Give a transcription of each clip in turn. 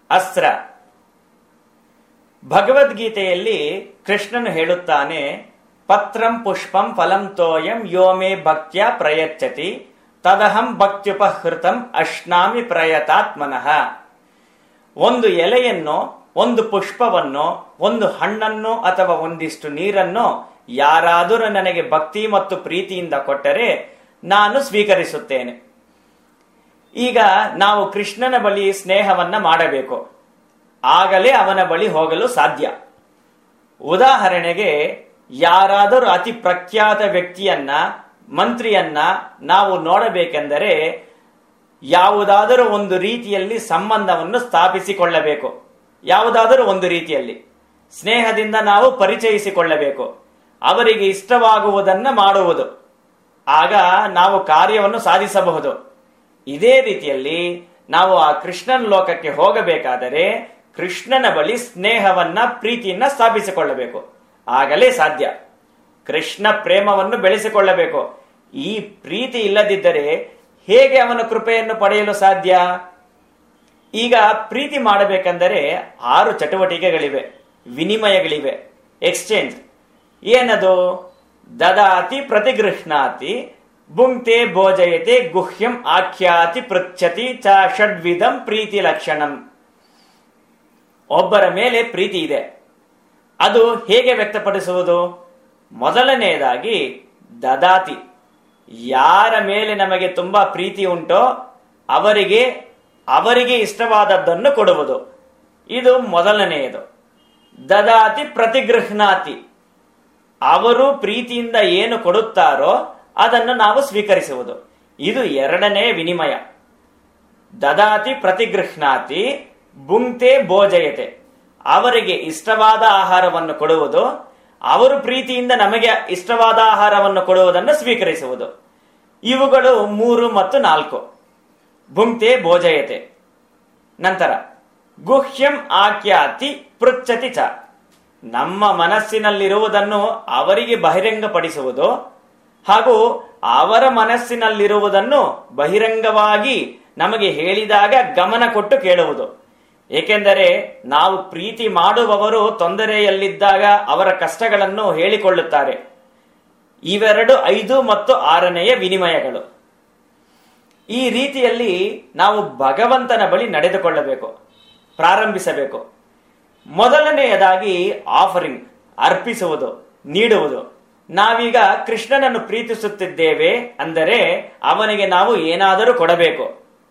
ಅಸ್ತ್ರ ಭಗವದ್ಗೀತೆಯಲ್ಲಿ ಕೃಷ್ಣನು ಹೇಳುತ್ತಾನೆ ಪತ್ರಂ ಪುಷ್ಪಂ ಫಲಂ ತೋಯಂ ಯೋಮೇ ಭಕ್ತ್ಯ ಪ್ರಯಚ್ಛತಿ ತದಹಂ ಭಕ್ತ್ಯುಪಹೃತಂ ಅಶ್ನಾಮಿ ಪ್ರಯತಾತ್ಮನಃ ಒಂದು ಎಲೆಯನ್ನು ಒಂದು ಪುಷ್ಪವನ್ನು ಒಂದು ಹಣ್ಣನ್ನು ಅಥವಾ ಒಂದಿಷ್ಟು ನೀರನ್ನು ಯಾರಾದರೂ ನನಗೆ ಭಕ್ತಿ ಮತ್ತು ಪ್ರೀತಿಯಿಂದ ಕೊಟ್ಟರೆ ನಾನು ಸ್ವೀಕರಿಸುತ್ತೇನೆ ಈಗ ನಾವು ಕೃಷ್ಣನ ಬಳಿ ಸ್ನೇಹವನ್ನ ಮಾಡಬೇಕು ಆಗಲೇ ಅವನ ಬಳಿ ಹೋಗಲು ಸಾಧ್ಯ ಉದಾಹರಣೆಗೆ ಯಾರಾದರೂ ಅತಿ ಪ್ರಖ್ಯಾತ ವ್ಯಕ್ತಿಯನ್ನ ಮಂತ್ರಿಯನ್ನ ನಾವು ನೋಡಬೇಕೆಂದರೆ ಯಾವುದಾದರೂ ಒಂದು ರೀತಿಯಲ್ಲಿ ಸಂಬಂಧವನ್ನು ಸ್ಥಾಪಿಸಿಕೊಳ್ಳಬೇಕು ಯಾವುದಾದರೂ ಒಂದು ರೀತಿಯಲ್ಲಿ ಸ್ನೇಹದಿಂದ ನಾವು ಪರಿಚಯಿಸಿಕೊಳ್ಳಬೇಕು ಅವರಿಗೆ ಇಷ್ಟವಾಗುವುದನ್ನ ಮಾಡುವುದು ಆಗ ನಾವು ಕಾರ್ಯವನ್ನು ಸಾಧಿಸಬಹುದು ಇದೇ ರೀತಿಯಲ್ಲಿ ನಾವು ಆ ಕೃಷ್ಣನ ಲೋಕಕ್ಕೆ ಹೋಗಬೇಕಾದರೆ ಕೃಷ್ಣನ ಬಳಿ ಸ್ನೇಹವನ್ನ ಪ್ರೀತಿಯನ್ನ ಸ್ಥಾಪಿಸಿಕೊಳ್ಳಬೇಕು ಆಗಲೇ ಸಾಧ್ಯ ಕೃಷ್ಣ ಪ್ರೇಮವನ್ನು ಬೆಳೆಸಿಕೊಳ್ಳಬೇಕು ಈ ಪ್ರೀತಿ ಇಲ್ಲದಿದ್ದರೆ ಹೇಗೆ ಅವನ ಕೃಪೆಯನ್ನು ಪಡೆಯಲು ಸಾಧ್ಯ ಈಗ ಪ್ರೀತಿ ಮಾಡಬೇಕೆಂದರೆ ಆರು ಚಟುವಟಿಕೆಗಳಿವೆ ವಿನಿಮಯಗಳಿವೆ ಎಕ್ಸ್ಚೇಂಜ್ ಏನದು ದದಾತಿ ಪ್ರತಿಗೃಹ್ಣಾತಿ ಭುಂಕ್ತೆ ಭೋಜಯತೆ ಗುಹ್ಯಂ ಆಖ್ಯಾತಿ ಪೃಚ್ಛತಿ ಚ ಷಡ್ವಿಧಂ ಪ್ರೀತಿ ಲಕ್ಷಣಂ ಒಬ್ಬರ ಮೇಲೆ ಪ್ರೀತಿ ಇದೆ ಅದು ಹೇಗೆ ವ್ಯಕ್ತಪಡಿಸುವುದು ಮೊದಲನೆಯದಾಗಿ ದದಾತಿ ಯಾರ ಮೇಲೆ ನಮಗೆ ತುಂಬಾ ಪ್ರೀತಿ ಉಂಟೋ ಅವರಿಗೆ ಅವರಿಗೆ ಇಷ್ಟವಾದದ್ದನ್ನು ಕೊಡುವುದು ಇದು ಮೊದಲನೆಯದು ದದಾತಿ ಪ್ರತಿಗೃಹ್ಣಾತಿ ಅವರು ಪ್ರೀತಿಯಿಂದ ಏನು ಕೊಡುತ್ತಾರೋ ಅದನ್ನು ನಾವು ಸ್ವೀಕರಿಸುವುದು ಇದು ಎರಡನೇ ವಿನಿಮಯ ದದಾತಿ ಪ್ರತಿಗೃಹ್ಣಾತಿ ಭುಂಕ್ತೆ ಭೋಜಯತೆ ಅವರಿಗೆ ಇಷ್ಟವಾದ ಆಹಾರವನ್ನು ಕೊಡುವುದು ಅವರು ಪ್ರೀತಿಯಿಂದ ನಮಗೆ ಇಷ್ಟವಾದ ಆಹಾರವನ್ನು ಕೊಡುವುದನ್ನು ಸ್ವೀಕರಿಸುವುದು ಇವುಗಳು ಮೂರು ಮತ್ತು ನಾಲ್ಕು ಭುಂಕ್ತೆ ಭೋಜಯತೆ ನಂತರ ಗುಹ್ಯಂ ಆಖ್ಯಾತಿ ಪೃಚ್ಛತಿ ಚ ನಮ್ಮ ಮನಸ್ಸಿನಲ್ಲಿರುವುದನ್ನು ಅವರಿಗೆ ಬಹಿರಂಗಪಡಿಸುವುದು ಹಾಗೂ ಅವರ ಮನಸ್ಸಿನಲ್ಲಿರುವುದನ್ನು ಬಹಿರಂಗವಾಗಿ ನಮಗೆ ಹೇಳಿದಾಗ ಗಮನ ಕೊಟ್ಟು ಕೇಳುವುದು ಏಕೆಂದರೆ ನಾವು ಪ್ರೀತಿ ಮಾಡುವವರು ತೊಂದರೆಯಲ್ಲಿದ್ದಾಗ ಅವರ ಕಷ್ಟಗಳನ್ನು ಹೇಳಿಕೊಳ್ಳುತ್ತಾರೆ ಇವೆರಡು ಐದು ಮತ್ತು ಆರನೆಯ ವಿನಿಮಯಗಳು ಈ ರೀತಿಯಲ್ಲಿ ನಾವು ಭಗವಂತನ ಬಳಿ ನಡೆದುಕೊಳ್ಳಬೇಕು ಪ್ರಾರಂಭಿಸಬೇಕು ಮೊದಲನೆಯದಾಗಿ ಆಫರಿಂಗ್ ಅರ್ಪಿಸುವುದು ನೀಡುವುದು ನಾವೀಗ ಕೃಷ್ಣನನ್ನು ಪ್ರೀತಿಸುತ್ತಿದ್ದೇವೆ ಅಂದರೆ ಅವನಿಗೆ ನಾವು ಏನಾದರೂ ಕೊಡಬೇಕು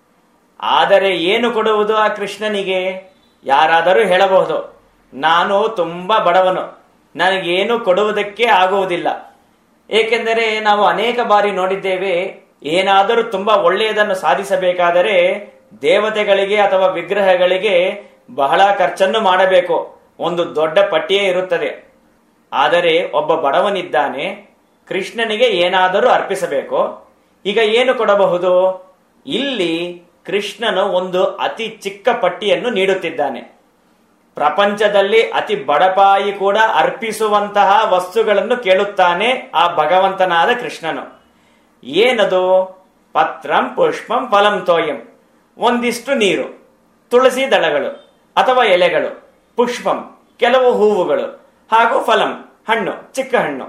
ಆದರೆ ಏನು ಕೊಡುವುದು ಆ ಕೃಷ್ಣನಿಗೆ ಯಾರಾದರೂ ಹೇಳಬಹುದು ನಾನು ತುಂಬಾ ಬಡವನು ನನಗೇನು ಕೊಡುವುದಕ್ಕೆ ಆಗುವುದಿಲ್ಲ ಏಕೆಂದರೆ ನಾವು ಅನೇಕ ಬಾರಿ ನೋಡಿದ್ದೇವೆ ಏನಾದರೂ ತುಂಬಾ ಒಳ್ಳೆಯದನ್ನು ಸಾಧಿಸಬೇಕಾದರೆ ದೇವತೆಗಳಿಗೆ ಅಥವಾ ವಿಗ್ರಹಗಳಿಗೆ ಬಹಳ ಖರ್ಚನ್ನು ಮಾಡಬೇಕು ಒಂದು ದೊಡ್ಡ ಪಟ್ಟಿಯೇ ಇರುತ್ತದೆ ಆದರೆ ಒಬ್ಬ ಬಡವನಿದ್ದಾನೆ ಕೃಷ್ಣನಿಗೆ ಏನಾದರೂ ಅರ್ಪಿಸಬೇಕು ಈಗ ಏನು ಕೊಡಬಹುದು ಇಲ್ಲಿ ಕೃಷ್ಣನು ಒಂದು ಅತಿ ಚಿಕ್ಕ ಪಟ್ಟಿಯನ್ನು ನೀಡುತ್ತಿದ್ದಾನೆ ಪ್ರಪಂಚದಲ್ಲಿ ಅತಿ ಬಡಪಾಯಿ ಕೂಡ ಅರ್ಪಿಸುವಂತಹ ವಸ್ತುಗಳನ್ನು ಕೇಳುತ್ತಾನೆ ಆ ಭಗವಂತನಾದ ಕೃಷ್ಣನು ಏನದು ಪತ್ರಂ ಪುಷ್ಪಂ ಫಲಂ ತೋಯಂ ಒಂದಿಷ್ಟು ನೀರು ತುಳಸಿ ದಳಗಳು ಅಥವಾ ಎಲೆಗಳು ಪುಷ್ಪಂ ಕೆಲವು ಹೂವುಗಳು ಹಾಗೂ ಫಲಂ ಹಣ್ಣು ಚಿಕ್ಕ ಹಣ್ಣು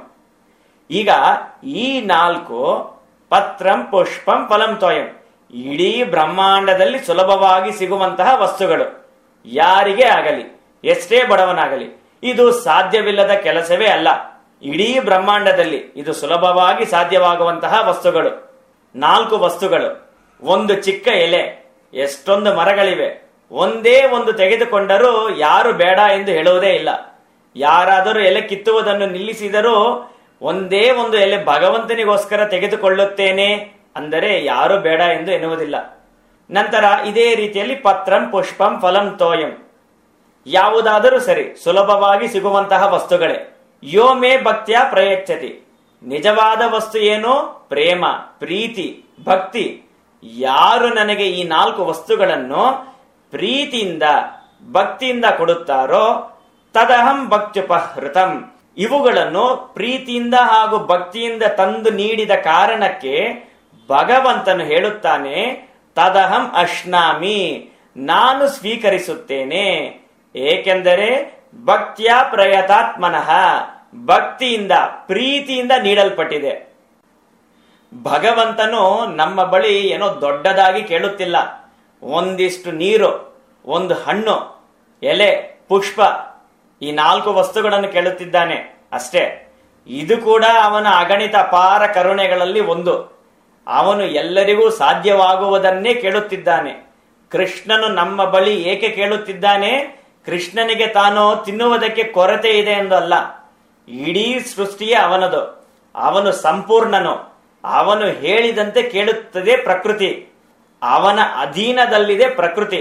ಈಗ ಈ ನಾಲ್ಕು ಪತ್ರಂ ಪುಷ್ಪಂ ಫಲಂ ತೋಯಂ ಇಡೀ ಬ್ರಹ್ಮಾಂಡದಲ್ಲಿ ಸುಲಭವಾಗಿ ಸಿಗುವಂತಹ ವಸ್ತುಗಳು ಯಾರಿಗೇ ಆಗಲಿ ಎಷ್ಟೇ ಬಡವನಾಗಲಿ ಇದು ಸಾಧ್ಯವಿಲ್ಲದ ಕೆಲಸವೇ ಅಲ್ಲ ಇಡೀ ಬ್ರಹ್ಮಾಂಡದಲ್ಲಿ ಇದು ಸುಲಭವಾಗಿ ಸಾಧ್ಯವಾಗುವಂತಹ ವಸ್ತುಗಳು ನಾಲ್ಕು ವಸ್ತುಗಳು ಒಂದು ಚಿಕ್ಕ ಎಲೆ ಎಷ್ಟೊಂದು ಮರಗಳಿವೆ ಒಂದೇ ಒಂದು ತೆಗೆದುಕೊಂಡರೂ ಯಾರು ಬೇಡ ಎಂದು ಹೇಳುವುದೇ ಇಲ್ಲ ಯಾರಾದರೂ ಎಲೆ ಕಿತ್ತುವುದನ್ನು ನಿಲ್ಲಿಸಿದರೂ ಒಂದೇ ಒಂದು ಎಲೆ ಭಗವಂತನಿಗೋಸ್ಕರ ತೆಗೆದುಕೊಳ್ಳುತ್ತೇನೆ ಅಂದರೆ ಯಾರು ಬೇಡ ಎಂದು ಎನ್ನುವುದಿಲ್ಲ ನಂತರ ಇದೇ ರೀತಿಯಲ್ಲಿ ಪತ್ರಂ ಪುಷ್ಪಂ ಫಲಂ ತೋಯಂ ಯಾವುದಾದರೂ ಸರಿ ಸುಲಭವಾಗಿ ಸಿಗುವಂತಹ ವಸ್ತುಗಳೇ ಯೋಮೇ ಭಕ್ತಿಯ ಪ್ರಯಚ್ಛತಿ ನಿಜವಾದ ವಸ್ತು ಏನು ಪ್ರೇಮ ಪ್ರೀತಿ ಭಕ್ತಿ ಯಾರು ನನಗೆ ಈ ನಾಲ್ಕು ವಸ್ತುಗಳನ್ನು ಪ್ರೀತಿಯಿಂದ ಭಕ್ತಿಯಿಂದ ಕೊಡುತ್ತಾರೋ ತದಹಂ ಭಕ್ತ್ಯುಪಹೃತಂ ಇವುಗಳನ್ನು ಪ್ರೀತಿಯಿಂದ ಹಾಗೂ ಭಕ್ತಿಯಿಂದ ತಂದು ನೀಡಿದ ಕಾರಣಕ್ಕೆ ಭಗವಂತನು ಹೇಳುತ್ತಾನೆ ತದಹಂ ಅಶ್ನಾಮಿ ನಾನು ಸ್ವೀಕರಿಸುತ್ತೇನೆ ಏಕೆಂದರೆ ಭಕ್ತಿಯ ಪ್ರಯತಾತ್ಮನಃ ಭಕ್ತಿಯಿಂದ ಪ್ರೀತಿಯಿಂದ ನೀಡಲ್ಪಟ್ಟಿದೆ ಭಗವಂತನು ನಮ್ಮ ಬಳಿ ಏನೋ ದೊಡ್ಡದಾಗಿ ಕೇಳುತ್ತಿಲ್ಲ ಒಂದಿಷ್ಟು ನೀರು ಒಂದು ಹಣ್ಣು ಎಲೆ ಪುಷ್ಪ ಈ ನಾಲ್ಕು ವಸ್ತುಗಳನ್ನು ಕೇಳುತ್ತಿದ್ದಾನೆ ಅಷ್ಟೇ ಇದು ಕೂಡ ಅವನ ಅಗಣಿತ ಅಪಾರ ಕರುಣೆಗಳಲ್ಲಿ ಒಂದು ಅವನು ಎಲ್ಲರಿಗೂ ಸಾಧ್ಯವಾಗುವುದನ್ನೇ ಕೇಳುತ್ತಿದ್ದಾನೆ ಕೃಷ್ಣನು ನಮ್ಮ ಬಳಿ ಏಕೆ ಕೇಳುತ್ತಿದ್ದಾನೆ ಕೃಷ್ಣನಿಗೆ ತಾನು ತಿನ್ನುವುದಕ್ಕೆ ಕೊರತೆ ಇದೆ ಎಂದು ಅಲ್ಲ ಇಡೀ ಸೃಷ್ಟಿಯೇ ಅವನದು ಅವನು ಸಂಪೂರ್ಣನು ಅವನು ಹೇಳಿದಂತೆ ಕೇಳುತ್ತದೆ ಪ್ರಕೃತಿ ಅವನ ಅಧೀನದಲ್ಲಿದೆ ಪ್ರಕೃತಿ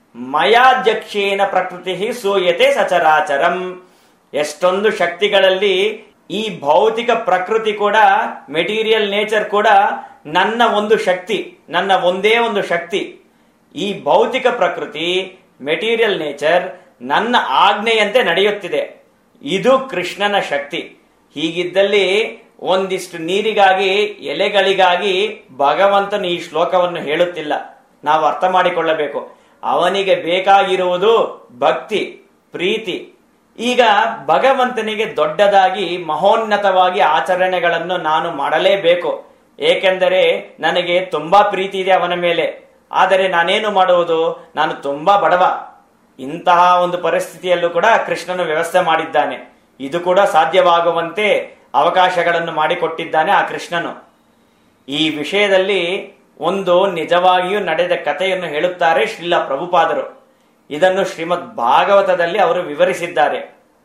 ಮಯಾಧ್ಯಕ್ಷೇನ ಪ್ರಕೃತಿ ಸೂಯತೆ ಸಚರಾಚರಂ ಎಷ್ಟೊಂದು ಶಕ್ತಿಗಳಲ್ಲಿ ಈ ಭೌತಿಕ ಪ್ರಕೃತಿ ಕೂಡ ಮೆಟೀರಿಯಲ್ ನೇಚರ್ ಕೂಡ ನನ್ನ ಒಂದು ಶಕ್ತಿ ನನ್ನ ಒಂದೇ ಒಂದು ಶಕ್ತಿ ಈ ಭೌತಿಕ ಪ್ರಕೃತಿ ಮೆಟೀರಿಯಲ್ ನೇಚರ್ ನನ್ನ ಆಜ್ಞೆಯಂತೆ ನಡೆಯುತ್ತಿದೆ ಇದು ಕೃಷ್ಣನ ಶಕ್ತಿ ಹೀಗಿದ್ದಲ್ಲಿ ಒಂದಿಷ್ಟು ನೀರಿಗಾಗಿ ಎಲೆಗಳಿಗಾಗಿ ಭಗವಂತನು ಈ ಶ್ಲೋಕವನ್ನು ಹೇಳುತ್ತಿಲ್ಲ ನಾವು ಅರ್ಥ ಮಾಡಿಕೊಳ್ಳಬೇಕು ಅವನಿಗೆ ಬೇಕಾಗಿರುವುದು ಭಕ್ತಿ ಪ್ರೀತಿ ಈಗ ಭಗವಂತನಿಗೆ ದೊಡ್ಡದಾಗಿ ಮಹೋನ್ನತವಾಗಿ ಆಚರಣೆಗಳನ್ನು ನಾನು ಮಾಡಲೇಬೇಕು ಏಕೆಂದರೆ ನನಗೆ ತುಂಬಾ ಪ್ರೀತಿ ಇದೆ ಅವನ ಮೇಲೆ ಆದರೆ ನಾನೇನು ಮಾಡುವುದು ನಾನು ತುಂಬಾ ಬಡವ ಇಂತಹ ಒಂದು ಪರಿಸ್ಥಿತಿಯಲ್ಲೂ ಕೂಡ ಕೃಷ್ಣನು ವ್ಯವಸ್ಥೆ ಮಾಡಿದ್ದಾನೆ ಇದು ಕೂಡ ಸಾಧ್ಯವಾಗುವಂತೆ ಅವಕಾಶಗಳನ್ನು ಮಾಡಿಕೊಟ್ಟಿದ್ದಾನೆ ಆ ಕೃಷ್ಣನು ಈ ವಿಷಯದಲ್ಲಿ ಒಂದು ನಿಜವಾಗಿಯೂ ನಡೆದ ಕಥೆಯನ್ನು ಹೇಳುತ್ತಾರೆ ಶ್ರೀಲ ಪ್ರಭುಪಾದರು ಇದನ್ನು ಶ್ರೀಮದ್ ಭಾಗವತದಲ್ಲಿ ಅವರು ವಿವರಿಸಿದ್ದಾರೆ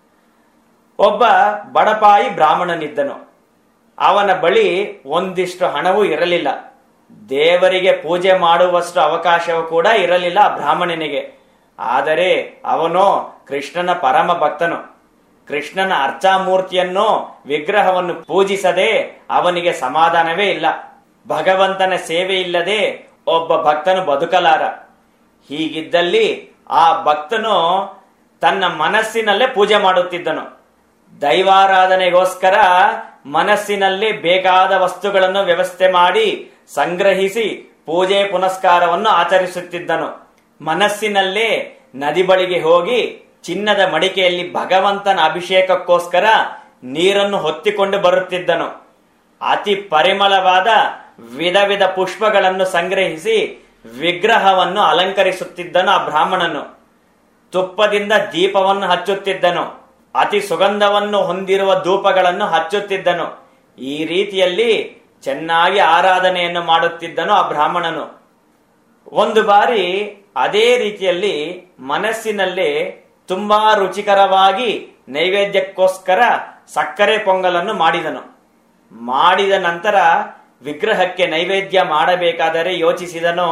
ಒಬ್ಬ ಬಡಪಾಯಿ ಬ್ರಾಹ್ಮಣನಿದ್ದನು ಅವನ ಬಳಿ ಒಂದಿಷ್ಟು ಹಣವೂ ಇರಲಿಲ್ಲ ದೇವರಿಗೆ ಪೂಜೆ ಮಾಡುವಷ್ಟು ಅವಕಾಶವೂ ಕೂಡ ಇರಲಿಲ್ಲ ಆ ಬ್ರಾಹ್ಮಣನಿಗೆ ಆದರೆ ಅವನು ಕೃಷ್ಣನ ಪರಮ ಭಕ್ತನು ಕೃಷ್ಣನ ಅರ್ಚಾಮೂರ್ತಿಯನ್ನು ವಿಗ್ರಹವನ್ನು ಪೂಜಿಸದೆ ಅವನಿಗೆ ಸಮಾಧಾನವೇ ಇಲ್ಲ ಭಗವಂತನ ಸೇವೆ ಇಲ್ಲದೆ ಒಬ್ಬ ಭಕ್ತನು ಬದುಕಲಾರ ಹೀಗಿದ್ದಲ್ಲಿ ಆ ಭಕ್ತನು ತನ್ನ ಮನಸ್ಸಿನಲ್ಲೇ ಪೂಜೆ ಮಾಡುತ್ತಿದ್ದನು ದೈವಾರಾಧನೆಗೋಸ್ಕರ ಮನಸ್ಸಿನಲ್ಲಿ ಬೇಕಾದ ವಸ್ತುಗಳನ್ನು ವ್ಯವಸ್ಥೆ ಮಾಡಿ ಸಂಗ್ರಹಿಸಿ ಪೂಜೆ ಪುನಸ್ಕಾರವನ್ನು ಆಚರಿಸುತ್ತಿದ್ದನು ಮನಸ್ಸಿನಲ್ಲೇ ನದಿ ಬಳಿಗೆ ಹೋಗಿ ಚಿನ್ನದ ಮಡಿಕೆಯಲ್ಲಿ ಭಗವಂತನ ಅಭಿಷೇಕಕ್ಕೋಸ್ಕರ ನೀರನ್ನು ಹೊತ್ತಿಕೊಂಡು ಬರುತ್ತಿದ್ದನು ಅತಿ ಪರಿಮಳವಾದ ವಿಧ ವಿಧ ಪುಷ್ಪಗಳನ್ನು ಸಂಗ್ರಹಿಸಿ ವಿಗ್ರಹವನ್ನು ಅಲಂಕರಿಸುತ್ತಿದ್ದನು ಆ ಬ್ರಾಹ್ಮಣನು ತುಪ್ಪದಿಂದ ದೀಪವನ್ನು ಹಚ್ಚುತ್ತಿದ್ದನು ಅತಿ ಸುಗಂಧವನ್ನು ಹೊಂದಿರುವ ಧೂಪಗಳನ್ನು ಹಚ್ಚುತ್ತಿದ್ದನು ಈ ರೀತಿಯಲ್ಲಿ ಚೆನ್ನಾಗಿ ಆರಾಧನೆಯನ್ನು ಮಾಡುತ್ತಿದ್ದನು ಆ ಬ್ರಾಹ್ಮಣನು ಒಂದು ಬಾರಿ ಅದೇ ರೀತಿಯಲ್ಲಿ ಮನಸ್ಸಿನಲ್ಲಿ ತುಂಬಾ ರುಚಿಕರವಾಗಿ ನೈವೇದ್ಯಕ್ಕೋಸ್ಕರ ಸಕ್ಕರೆ ಪೊಂಗಲನ್ನು ಮಾಡಿದನು ಮಾಡಿದ ನಂತರ ವಿಗ್ರಹಕ್ಕೆ ನೈವೇದ್ಯ ಮಾಡಬೇಕಾದರೆ ಯೋಚಿಸಿದನು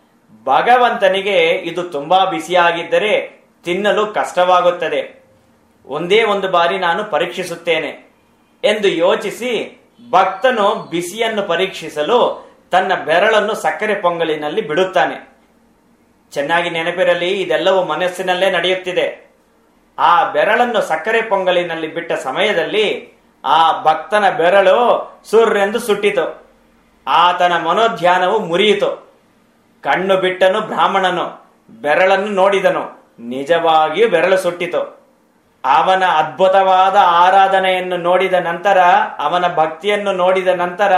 ಭಗವಂತನಿಗೆ ಇದು ತುಂಬಾ ಬಿಸಿಯಾಗಿದ್ದರೆ ತಿನ್ನಲು ಕಷ್ಟವಾಗುತ್ತದೆ ಒಂದೇ ಒಂದು ಬಾರಿ ನಾನು ಪರೀಕ್ಷಿಸುತ್ತೇನೆ ಎಂದು ಯೋಚಿಸಿ ಭಕ್ತನು ಬಿಸಿಯನ್ನು ಪರೀಕ್ಷಿಸಲು ತನ್ನ ಬೆರಳನ್ನು ಸಕ್ಕರೆ ಪೊಂಗಲಿನಲ್ಲಿ ಬಿಡುತ್ತಾನೆ ಚೆನ್ನಾಗಿ ನೆನಪಿರಲಿ ಇದೆಲ್ಲವೂ ಮನಸ್ಸಿನಲ್ಲೇ ನಡೆಯುತ್ತಿದೆ ಆ ಬೆರಳನ್ನು ಸಕ್ಕರೆ ಪೊಂಗಲಿನಲ್ಲಿ ಬಿಟ್ಟ ಸಮಯದಲ್ಲಿ ಆ ಭಕ್ತನ ಬೆರಳು ಸುರ್ರೆಂದು ಸುಟ್ಟಿತು ಆತನ ಮನೋಧ್ಯಾನವು ಮುರಿಯಿತು ಕಣ್ಣು ಬಿಟ್ಟನು ಬ್ರಾಹ್ಮಣನು ಬೆರಳನ್ನು ನೋಡಿದನು ನಿಜವಾಗಿಯೂ ಬೆರಳು ಸುಟ್ಟಿತು ಅವನ ಅದ್ಭುತವಾದ ಆರಾಧನೆಯನ್ನು ನೋಡಿದ ನಂತರ ಅವನ ಭಕ್ತಿಯನ್ನು ನೋಡಿದ ನಂತರ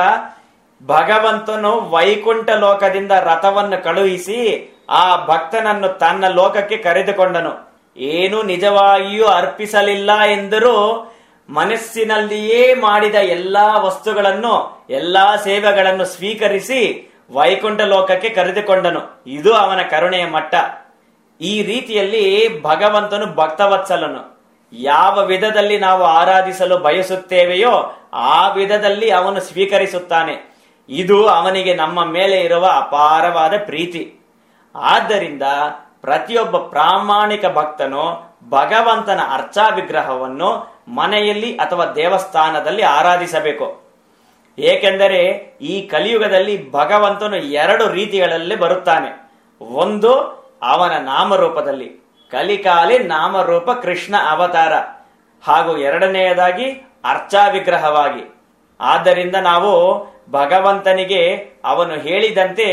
ಭಗವಂತನು ವೈಕುಂಠ ಲೋಕದಿಂದ ರಥವನ್ನು ಕಳುಹಿಸಿ ಆ ಭಕ್ತನನ್ನು ತನ್ನ ಲೋಕಕ್ಕೆ ಕರೆದುಕೊಂಡನು ಏನು ನಿಜವಾಗಿಯೂ ಅರ್ಪಿಸಲಿಲ್ಲ ಎಂದರೂ ಮನಸ್ಸಿನಲ್ಲಿಯೇ ಮಾಡಿದ ಎಲ್ಲಾ ವಸ್ತುಗಳನ್ನು ಎಲ್ಲಾ ಸೇವೆಗಳನ್ನು ಸ್ವೀಕರಿಸಿ ವೈಕುಂಠ ಲೋಕಕ್ಕೆ ಕರೆದುಕೊಂಡನು ಇದು ಅವನ ಕರುಣೆಯ ಮಟ್ಟ ಈ ರೀತಿಯಲ್ಲಿ ಭಗವಂತನು ಭಕ್ತವತ್ಸಲನು ಯಾವ ವಿಧದಲ್ಲಿ ನಾವು ಆರಾಧಿಸಲು ಬಯಸುತ್ತೇವೆಯೋ ಆ ವಿಧದಲ್ಲಿ ಅವನು ಸ್ವೀಕರಿಸುತ್ತಾನೆ ಇದು ಅವನಿಗೆ ನಮ್ಮ ಮೇಲೆ ಇರುವ ಅಪಾರವಾದ ಪ್ರೀತಿ ಆದ್ದರಿಂದ ಪ್ರತಿಯೊಬ್ಬ ಪ್ರಾಮಾಣಿಕ ಭಕ್ತನು ಭಗವಂತನ ಅರ್ಚಾ ವಿಗ್ರಹವನ್ನು ಮನೆಯಲ್ಲಿ ಅಥವಾ ದೇವಸ್ಥಾನದಲ್ಲಿ ಆರಾಧಿಸಬೇಕು ಏಕೆಂದರೆ ಈ ಕಲಿಯುಗದಲ್ಲಿ ಭಗವಂತನು ಎರಡು ರೀತಿಗಳಲ್ಲಿ ಬರುತ್ತಾನೆ ಒಂದು ಅವನ ನಾಮರೂಪದಲ್ಲಿ ಕಲಿಕಾಲಿ ನಾಮರೂಪ ಕೃಷ್ಣ ಅವತಾರ ಹಾಗೂ ಎರಡನೆಯದಾಗಿ ಅರ್ಚಾ ವಿಗ್ರಹವಾಗಿ ಆದ್ದರಿಂದ ನಾವು ಭಗವಂತನಿಗೆ ಅವನು ಹೇಳಿದಂತೆ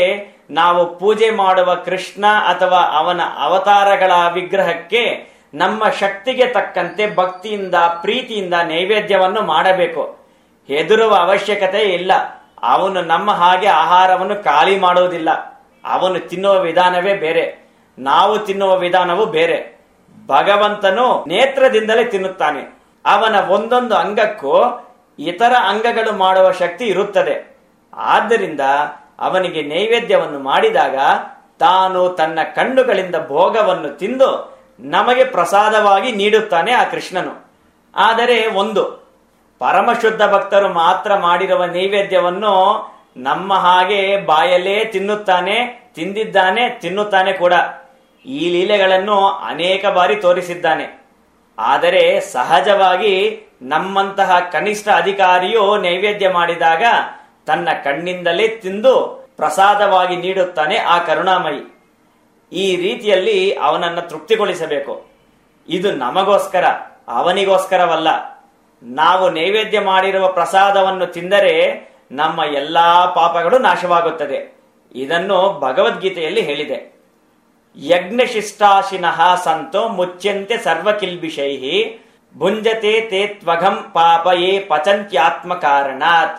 ನಾವು ಪೂಜೆ ಮಾಡುವ ಕೃಷ್ಣ ಅಥವಾ ಅವನ ಅವತಾರಗಳ ವಿಗ್ರಹಕ್ಕೆ ನಮ್ಮ ಶಕ್ತಿಗೆ ತಕ್ಕಂತೆ ಭಕ್ತಿಯಿಂದ ಪ್ರೀತಿಯಿಂದ ನೈವೇದ್ಯವನ್ನು ಮಾಡಬೇಕು ಹೆದರುವ ಅವಶ್ಯಕತೆ ಇಲ್ಲ ಅವನು ನಮ್ಮ ಹಾಗೆ ಆಹಾರವನ್ನು ಖಾಲಿ ಮಾಡುವುದಿಲ್ಲ ಅವನು ತಿನ್ನುವ ವಿಧಾನವೇ ಬೇರೆ ನಾವು ತಿನ್ನುವ ವಿಧಾನವೂ ಬೇರೆ ಭಗವಂತನು ನೇತ್ರದಿಂದಲೇ ತಿನ್ನುತ್ತಾನೆ ಅವನ ಒಂದೊಂದು ಅಂಗಕ್ಕೂ ಇತರ ಅಂಗಗಳು ಮಾಡುವ ಶಕ್ತಿ ಇರುತ್ತದೆ ಆದ್ದರಿಂದ ಅವನಿಗೆ ನೈವೇದ್ಯವನ್ನು ಮಾಡಿದಾಗ ತಾನು ತನ್ನ ಕಣ್ಣುಗಳಿಂದ ಭೋಗವನ್ನು ತಿಂದು ನಮಗೆ ಪ್ರಸಾದವಾಗಿ ನೀಡುತ್ತಾನೆ ಆ ಕೃಷ್ಣನು ಆದರೆ ಒಂದು ಪರಮಶುದ್ಧ ಭಕ್ತರು ಮಾತ್ರ ಮಾಡಿರುವ ನೈವೇದ್ಯವನ್ನು ನಮ್ಮ ಹಾಗೆ ಬಾಯಲ್ಲೇ ತಿನ್ನುತ್ತಾನೆ ತಿಂದಿದ್ದಾನೆ ತಿನ್ನುತ್ತಾನೆ ಕೂಡ ಈ ಲೀಲೆಗಳನ್ನು ಅನೇಕ ಬಾರಿ ತೋರಿಸಿದ್ದಾನೆ ಆದರೆ ಸಹಜವಾಗಿ ನಮ್ಮಂತಹ ಕನಿಷ್ಠ ಅಧಿಕಾರಿಯು ನೈವೇದ್ಯ ಮಾಡಿದಾಗ ತನ್ನ ಕಣ್ಣಿಂದಲೇ ತಿಂದು ಪ್ರಸಾದವಾಗಿ ನೀಡುತ್ತಾನೆ ಆ ಕರುಣಾಮಯಿ ಈ ರೀತಿಯಲ್ಲಿ ಅವನನ್ನ ತೃಪ್ತಿಗೊಳಿಸಬೇಕು ಇದು ನಮಗೋಸ್ಕರ ಅವನಿಗೋಸ್ಕರವಲ್ಲ ನಾವು ನೈವೇದ್ಯ ಮಾಡಿರುವ ಪ್ರಸಾದವನ್ನು ತಿಂದರೆ ನಮ್ಮ ಎಲ್ಲಾ ಪಾಪಗಳು ನಾಶವಾಗುತ್ತದೆ ಇದನ್ನು ಭಗವದ್ಗೀತೆಯಲ್ಲಿ ಹೇಳಿದೆ ಯಜ್ಞಶಿಷ್ಟಾಶಿನಃ ಸಂತೋ ಮುಚ್ಯಂತೆ ಸರ್ವಕಿಲ್ಬಿಷೈ ಭುಂಜತೆ ತೇ ತ್ವಘಂ ಪಾಪಯೇ ಪಚಂತ್ಯಾತ್ಮ ಕಾರಣಾತ್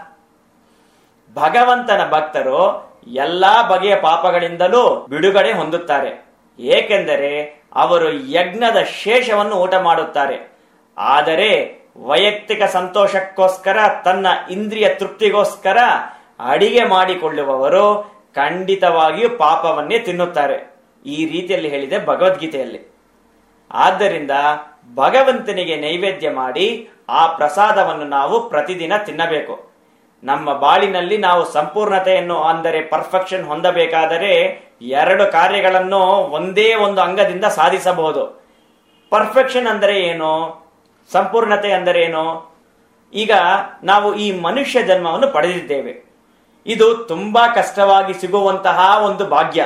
ಭಗವಂತನ ಭಕ್ತರು ಎಲ್ಲಾ ಬಗೆಯ ಪಾಪಗಳಿಂದಲೂ ಬಿಡುಗಡೆ ಹೊಂದುತ್ತಾರೆ ಏಕೆಂದರೆ ಅವರು ಯಜ್ಞದ ಶೇಷವನ್ನು ಊಟ ಮಾಡುತ್ತಾರೆ ಆದರೆ ವೈಯಕ್ತಿಕ ಸಂತೋಷಕ್ಕೋಸ್ಕರ ತನ್ನ ಇಂದ್ರಿಯ ತೃಪ್ತಿಗೋಸ್ಕರ ಅಡಿಗೆ ಮಾಡಿಕೊಳ್ಳುವವರು ಖಂಡಿತವಾಗಿಯೂ ಪಾಪವನ್ನೇ ತಿನ್ನುತ್ತಾರೆ ಈ ರೀತಿಯಲ್ಲಿ ಹೇಳಿದೆ ಭಗವದ್ಗೀತೆಯಲ್ಲಿ ಆದ್ದರಿಂದ ಭಗವಂತನಿಗೆ ನೈವೇದ್ಯ ಮಾಡಿ ಆ ಪ್ರಸಾದವನ್ನು ನಾವು ಪ್ರತಿದಿನ ತಿನ್ನಬೇಕು ನಮ್ಮ ಬಾಳಿನಲ್ಲಿ ನಾವು ಸಂಪೂರ್ಣತೆಯನ್ನು ಅಂದರೆ ಪರ್ಫೆಕ್ಷನ್ ಹೊಂದಬೇಕಾದರೆ ಎರಡು ಕಾರ್ಯಗಳನ್ನು ಒಂದೇ ಒಂದು ಅಂಗದಿಂದ ಸಾಧಿಸಬಹುದು ಪರ್ಫೆಕ್ಷನ್ ಅಂದರೆ ಏನು ಸಂಪೂರ್ಣತೆ ಅಂದರೆ ಏನು ಈಗ ನಾವು ಈ ಮನುಷ್ಯ ಜನ್ಮವನ್ನು ಪಡೆದಿದ್ದೇವೆ ಇದು ತುಂಬಾ ಕಷ್ಟವಾಗಿ ಸಿಗುವಂತಹ ಒಂದು ಭಾಗ್ಯ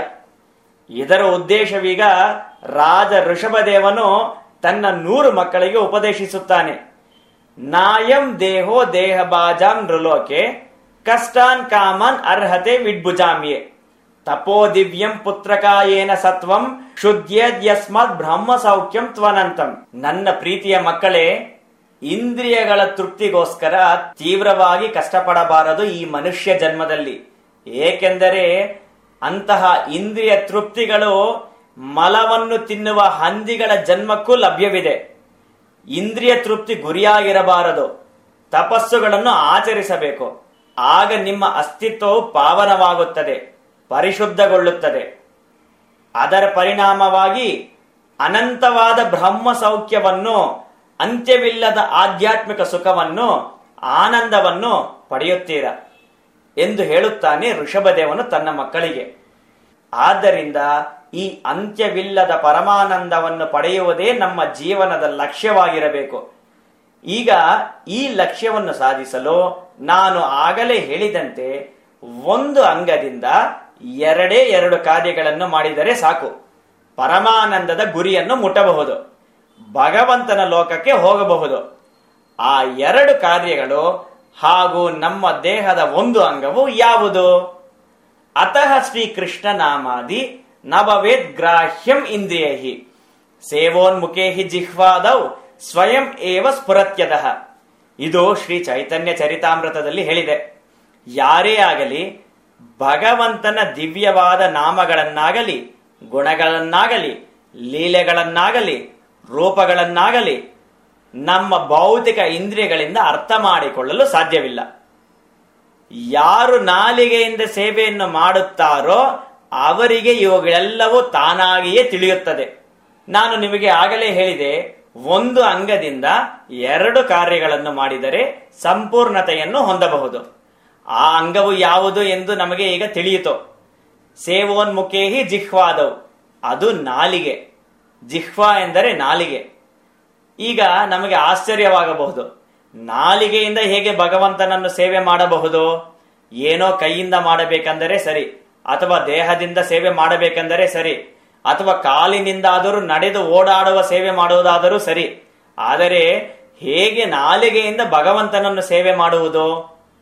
ಇದರ ಉದ್ದೇಶವೀಗ ರಾಜ ಋಷಭದೇವನು ತನ್ನ ನೂರು ಮಕ್ಕಳಿಗೆ ಉಪದೇಶಿಸುತ್ತಾನೆ ನಾಯಂ ದೇಹೋ ದೇಹ ಬಾಜಾಂ ನೃಲೋಕೆ ಕಷ್ಟಾನ್ ಕಾಮನ್ ಅರ್ಹತೆ ವಿಡ್ಭುಜಾಮ್ಯೆ ತಪೋ ದಿವ್ಯಂ ಪುತ್ರಕಾಯೇನ ಸತ್ವಂ ಶುದ್ಧೇದ್ಯಸ್ಮಾತ್ ಬ್ರಹ್ಮ ಸೌಖ್ಯಂ ತ್ವನಂತಂ ನನ್ನ ಪ್ರೀತಿಯ ಮಕ್ಕಳೇ ಇಂದ್ರಿಯಗಳ ತೃಪ್ತಿಗೋಸ್ಕರ ತೀವ್ರವಾಗಿ ಕಷ್ಟಪಡಬಾರದು ಈ ಮನುಷ್ಯ ಜನ್ಮದಲ್ಲಿ ಏಕೆಂದರೆ ಅಂತಹ ಇಂದ್ರಿಯ ತೃಪ್ತಿಗಳು ಮಲವನ್ನು ತಿನ್ನುವ ಹಂದಿಗಳ ಜನ್ಮಕ್ಕೂ ಲಭ್ಯವಿದೆ ಇಂದ್ರಿಯ ತೃಪ್ತಿ ಗುರಿಯಾಗಿರಬಾರದು ತಪಸ್ಸುಗಳನ್ನು ಆಚರಿಸಬೇಕು ಆಗ ನಿಮ್ಮ ಅಸ್ತಿತ್ವವು ಪಾವನವಾಗುತ್ತದೆ ಪರಿಶುದ್ಧಗೊಳ್ಳುತ್ತದೆ ಅದರ ಪರಿಣಾಮವಾಗಿ ಅನಂತವಾದ ಬ್ರಹ್ಮ ಸೌಖ್ಯವನ್ನು ಅಂತ್ಯವಿಲ್ಲದ ಆಧ್ಯಾತ್ಮಿಕ ಸುಖವನ್ನು ಆನಂದವನ್ನು ಪಡೆಯುತ್ತೀರ ಎಂದು ಹೇಳುತ್ತಾನೆ ಋಷಭದೇವನು ತನ್ನ ಮಕ್ಕಳಿಗೆ ಆದ್ದರಿಂದ ಈ ಅಂತ್ಯವಿಲ್ಲದ ಪರಮಾನಂದವನ್ನು ಪಡೆಯುವುದೇ ನಮ್ಮ ಜೀವನದ ಲಕ್ಷ್ಯವಾಗಿರಬೇಕು ಈಗ ಈ ಲಕ್ಷ್ಯವನ್ನು ಸಾಧಿಸಲು ನಾನು ಆಗಲೇ ಹೇಳಿದಂತೆ ಒಂದು ಅಂಗದಿಂದ ಎರಡೇ ಎರಡು ಕಾರ್ಯಗಳನ್ನು ಮಾಡಿದರೆ ಸಾಕು ಪರಮಾನಂದದ ಗುರಿಯನ್ನು ಮುಟ್ಟಬಹುದು ಭಗವಂತನ ಲೋಕಕ್ಕೆ ಹೋಗಬಹುದು ಆ ಎರಡು ಕಾರ್ಯಗಳು ಹಾಗೂ ನಮ್ಮ ದೇಹದ ಒಂದು ಅಂಗವು ಯಾವುದು ಅತಃ ಶ್ರೀಕೃಷ್ಣ ನಾಮಾದಿ ನವವೇದ್ ಗ್ರಾಹ್ಯಂ ಇಂದ್ರಿಯಹಿ ಸೇವೋನ್ಮುಖೇಹಿ ಜಿಹ್ವಾದೌ ಸ್ವಯಂ ಏವ ಸ್ಫುರತ್ಯದಃ ಇದು ಶ್ರೀ ಚೈತನ್ಯ ಚರಿತಾಮೃತದಲ್ಲಿ ಹೇಳಿದೆ ಯಾರೇ ಆಗಲಿ ಭಗವಂತನ ದಿವ್ಯವಾದ ನಾಮಗಳನ್ನಾಗಲಿ ಗುಣಗಳನ್ನಾಗಲಿ ಲೀಲೆಗಳನ್ನಾಗಲಿ ರೂಪಗಳನ್ನಾಗಲಿ ನಮ್ಮ ಭೌತಿಕ ಇಂದ್ರಿಯಗಳಿಂದ ಅರ್ಥ ಮಾಡಿಕೊಳ್ಳಲು ಸಾಧ್ಯವಿಲ್ಲ ಯಾರು ನಾಲಿಗೆಯಿಂದ ಸೇವೆಯನ್ನು ಮಾಡುತ್ತಾರೋ ಅವರಿಗೆ ಇವುಗಳೆಲ್ಲವೂ ತಾನಾಗಿಯೇ ತಿಳಿಯುತ್ತದೆ ನಾನು ನಿಮಗೆ ಆಗಲೇ ಹೇಳಿದೆ ಒಂದು ಅಂಗದಿಂದ ಎರಡು ಕಾರ್ಯಗಳನ್ನು ಮಾಡಿದರೆ ಸಂಪೂರ್ಣತೆಯನ್ನು ಹೊಂದಬಹುದು ಆ ಅಂಗವು ಯಾವುದು ಎಂದು ನಮಗೆ ಈಗ ತಿಳಿಯಿತು ಸೇವೋನ್ಮುಖೇಹಿ ಜಿಹ್ವಾದವು ಅದು ನಾಲಿಗೆ ಜಿಹ್ವಾ ಎಂದರೆ ನಾಲಿಗೆ ಈಗ ನಮಗೆ ಆಶ್ಚರ್ಯವಾಗಬಹುದು ನಾಲಿಗೆಯಿಂದ ಹೇಗೆ ಭಗವಂತನನ್ನು ಸೇವೆ ಮಾಡಬಹುದು ಏನೋ ಕೈಯಿಂದ ಮಾಡಬೇಕೆಂದರೆ ಸರಿ ಅಥವಾ ದೇಹದಿಂದ ಸೇವೆ ಮಾಡಬೇಕೆಂದರೆ ಸರಿ ಅಥವಾ ಕಾಲಿನಿಂದಾದರೂ ನಡೆದು ಓಡಾಡುವ ಸೇವೆ ಮಾಡುವುದಾದರೂ ಸರಿ ಆದರೆ ಹೇಗೆ ನಾಲಿಗೆಯಿಂದ ಭಗವಂತನನ್ನು ಸೇವೆ ಮಾಡುವುದು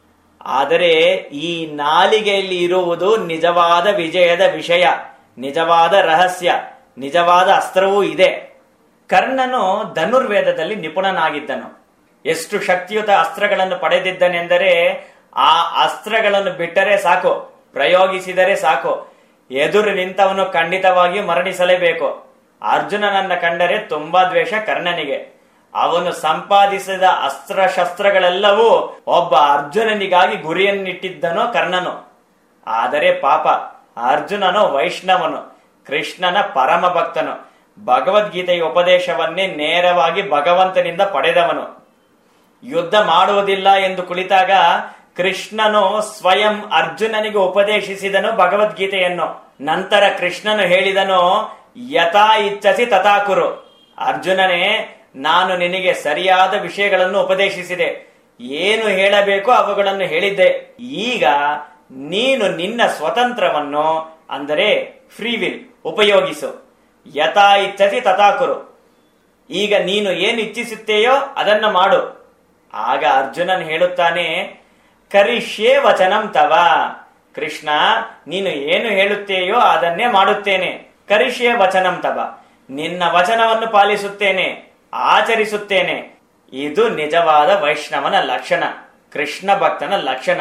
ಆದರೆ ಈ ನಾಲಿಗೆಯಲ್ಲಿ ಇರುವುದು ನಿಜವಾದ ವಿಜಯದ ವಿಷಯ ನಿಜವಾದ ರಹಸ್ಯ ನಿಜವಾದ ಅಸ್ತ್ರವೂ ಇದೆ ಕರ್ಣನು ಧನುರ್ವೇದದಲ್ಲಿ ನಿಪುಣನಾಗಿದ್ದನು ಎಷ್ಟು ಶಕ್ತಿಯುತ ಅಸ್ತ್ರಗಳನ್ನು ಪಡೆದಿದ್ದನೆಂದರೆ ಆ ಅಸ್ತ್ರಗಳನ್ನು ಬಿಟ್ಟರೆ ಸಾಕು ಪ್ರಯೋಗಿಸಿದರೆ ಸಾಕು ಎದುರು ನಿಂತವನು ಖಂಡಿತವಾಗಿಯೂ ಮರಣಿಸಲೇಬೇಕು ಅರ್ಜುನನನ್ನ ಕಂಡರೆ ತುಂಬಾ ದ್ವೇಷ ಕರ್ಣನಿಗೆ ಅವನು ಸಂಪಾದಿಸಿದ ಅಸ್ತ್ರಶಸ್ತ್ರಗಳೆಲ್ಲವೂ ಒಬ್ಬ ಅರ್ಜುನನಿಗಾಗಿ ಗುರಿಯನ್ನಿಟ್ಟಿದ್ದನೋ ಕರ್ಣನು ಆದರೆ ಪಾಪ ಅರ್ಜುನನು ವೈಷ್ಣವನು ಕೃಷ್ಣನ ಪರಮ ಭಕ್ತನು ಭಗವದ್ಗೀತೆಯ ಉಪದೇಶವನ್ನೇ ನೇರವಾಗಿ ಭಗವಂತನಿಂದ ಪಡೆದವನು ಯುದ್ಧ ಮಾಡುವುದಿಲ್ಲ ಎಂದು ಕುಳಿತಾಗ ಕೃಷ್ಣನು ಸ್ವಯಂ ಅರ್ಜುನನಿಗೆ ಉಪದೇಶಿಸಿದನು ಭಗವದ್ಗೀತೆಯನ್ನು ನಂತರ ಕೃಷ್ಣನು ಹೇಳಿದನು ಯಥಾ ಇಚ್ಛಸಿ ತಥಾಕುರು ಅರ್ಜುನನೇ ನಾನು ನಿನಗೆ ಸರಿಯಾದ ವಿಷಯಗಳನ್ನು ಉಪದೇಶಿಸಿದೆ ಏನು ಹೇಳಬೇಕೋ ಅವುಗಳನ್ನು ಹೇಳಿದ್ದೆ ಈಗ ನೀನು ನಿನ್ನ ಸ್ವತಂತ್ರವನ್ನು ಅಂದರೆ ಫ್ರೀ ವಿಲ್ ಉಪಯೋಗಿಸು ಯಥಾ ಇಚ್ಛಸಿ ತಥಾಕುರು ಈಗ ನೀನು ಏನು ಇಚ್ಛಿಸುತ್ತೆಯೋ ಅದನ್ನು ಮಾಡು ಆಗ ಅರ್ಜುನನ್ ಹೇಳುತ್ತಾನೆ ಕರಿಷ್ಯೇ ವಚನಂ ತವ ಕೃಷ್ಣ ನೀನು ಏನು ಹೇಳುತ್ತೇಯೋ ಅದನ್ನೇ ಮಾಡುತ್ತೇನೆ ಕರಿಷ್ಯೇ ವಚನಂ ತವ ನಿನ್ನ ವಚನವನ್ನು ಪಾಲಿಸುತ್ತೇನೆ ಆಚರಿಸುತ್ತೇನೆ ಇದು ನಿಜವಾದ ವೈಷ್ಣವನ ಲಕ್ಷಣ ಕೃಷ್ಣ ಭಕ್ತನ ಲಕ್ಷಣ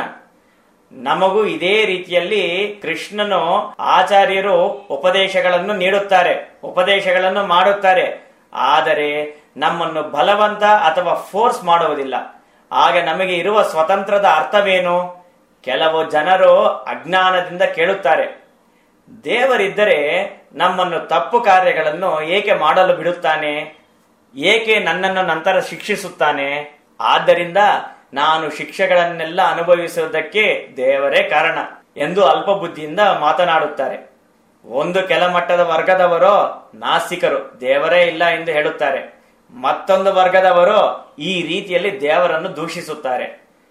ನಮಗೂ ಇದೇ ರೀತಿಯಲ್ಲಿ ಕೃಷ್ಣನು ಆಚಾರ್ಯರು ಉಪದೇಶಗಳನ್ನು ನೀಡುತ್ತಾರೆ ಉಪದೇಶಗಳನ್ನು ಮಾಡುತ್ತಾರೆ ಆದರೆ ನಮ್ಮನ್ನು ಬಲವಂತ ಅಥವಾ ಫೋರ್ಸ್ ಮಾಡುವುದಿಲ್ಲ ಆಗ ನಮಗೆ ಇರುವ ಸ್ವತಂತ್ರದ ಅರ್ಥವೇನು ಕೆಲವು ಜನರು ಅಜ್ಞಾನದಿಂದ ಕೇಳುತ್ತಾರೆ ದೇವರಿದ್ದರೆ ನಮ್ಮನ್ನು ತಪ್ಪು ಕಾರ್ಯಗಳನ್ನು ಏಕೆ ಮಾಡಲು ಬಿಡುತ್ತಾನೆ ಏಕೆ ನನ್ನನ್ನು ನಂತರ ಶಿಕ್ಷಿಸುತ್ತಾನೆ ಆದ್ದರಿಂದ ನಾನು ಶಿಕ್ಷೆಗಳನ್ನೆಲ್ಲ ಅನುಭವಿಸುವುದಕ್ಕೆ ದೇವರೇ ಕಾರಣ ಎಂದು ಅಲ್ಪ ಬುದ್ಧಿಯಿಂದ ಮಾತನಾಡುತ್ತಾರೆ ಒಂದು ಕೆಳಮಟ್ಟದ ವರ್ಗದವರು ನಾಸ್ತಿಕರು ದೇವರೇ ಇಲ್ಲ ಎಂದು ಹೇಳುತ್ತಾರೆ ಮತ್ತೊಂದು ವರ್ಗದವರು ಈ ರೀತಿಯಲ್ಲಿ ದೇವರನ್ನು ದೂಷಿಸುತ್ತಾರೆ